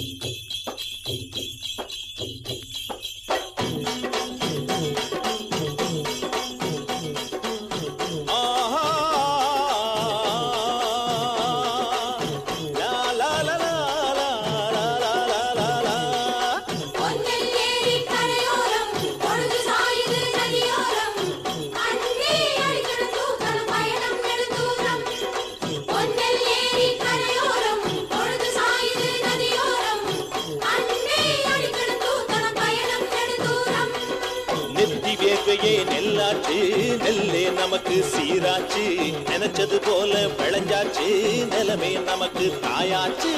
ஆஹா லா லா லா லா லா லா லா லா லா பொன்னல் ஏரி கரையோரம் பொழுது சாயுது நதியோரம் அன்பே அடிக்கணும் தூக்கணும் பயணம் நெடுந்தூரம் பொன்னல் ஏரி கரையோரம் பொழுது சாயுது நதியோரம் அன்பே அடிக்கணும் தூக்கணும் பயணம் நெடுந்தூரம் நெத்தி வேர்வையே நெல்லாச்சு நெல்லே நமக்கு சீராச்சு நினைச்சது போல விளைஞ்சாச்சு நிலமே நமக்கு தாயாச்சு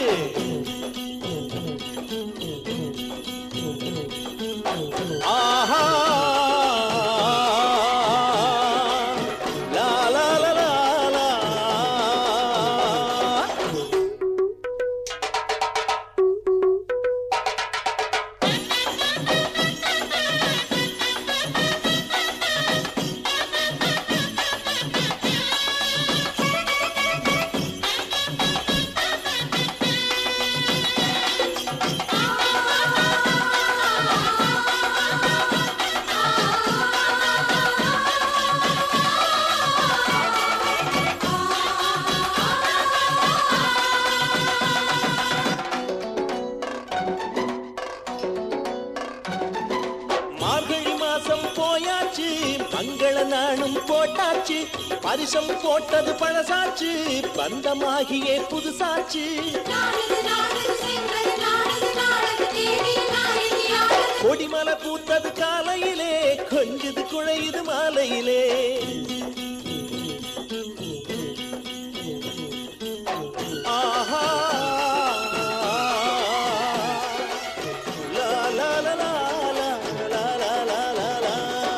ஆஹா லா லா லா லா லா மார்கழி மாசம் போயாச்சு மங்கள நாளும் போட்டாச்சு பரிசம் போட்டது பழசாச்சு பந்தமாகியே புதுசாச்சு நாடுது நாடுது செங்கது நாடுது நாடுது தேடி நாயகி ஆடுது கொடிமலை பூத்தது காலையிலே கொஞ்சது குழையுது மாலையிலே ஆஹா லா லா லா லா லா லா லா லா லா லா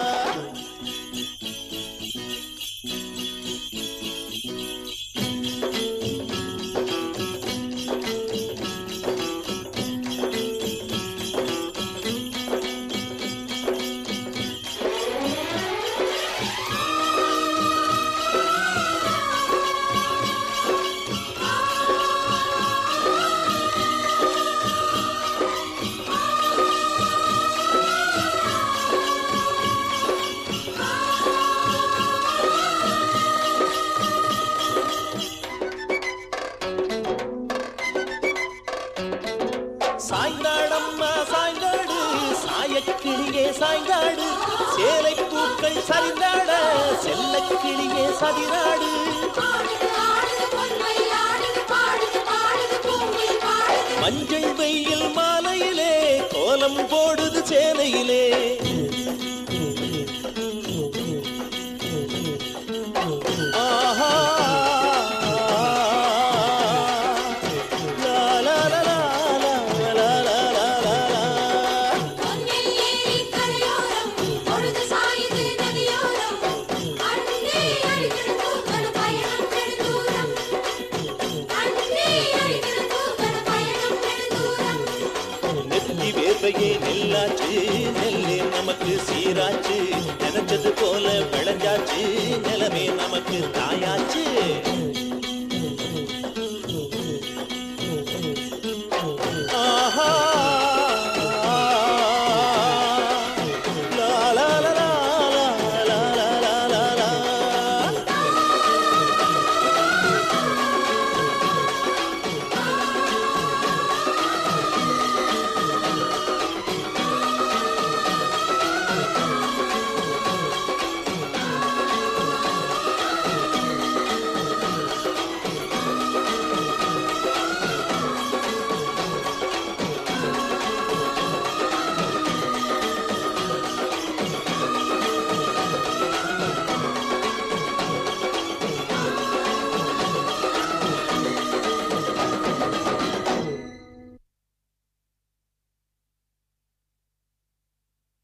சாய்ந்தாடம்மா சாய்ந்தாடு சாயக்கிளியே சாய்ந்தாடு சேலை பூக்கள் சரிந்தாட செல்லக்கிளியே சதிராடு ஆடுது ஆடுது பொன்மயில் ஆடுது பாடுது பாடுது பூங்குயில் பாடுது மஞ்சள் வெயில் மாலையிலே கோலம் போடுது சேலையிலே ஆஹா லா லா லா லா லா லா லா லா லா லா பொன்னல் ஏரி கரையோரம் பொழுது சாயுது நதியோரம் அன்பே அடிக்கணும் தூக்கணும் பயணம் நெடுந்தூரம் அன்பே அடிக்கணும் தூக்கணும் பயணம் நெடுந்தூரம் நெத்தி வேர்வையே நெல்லாச்சு நெல்லே நமக்கு சீராச்சு நினைச்சது போல விளைஞ்சாச்சு நிலமே நமக்கு தாயாச்சு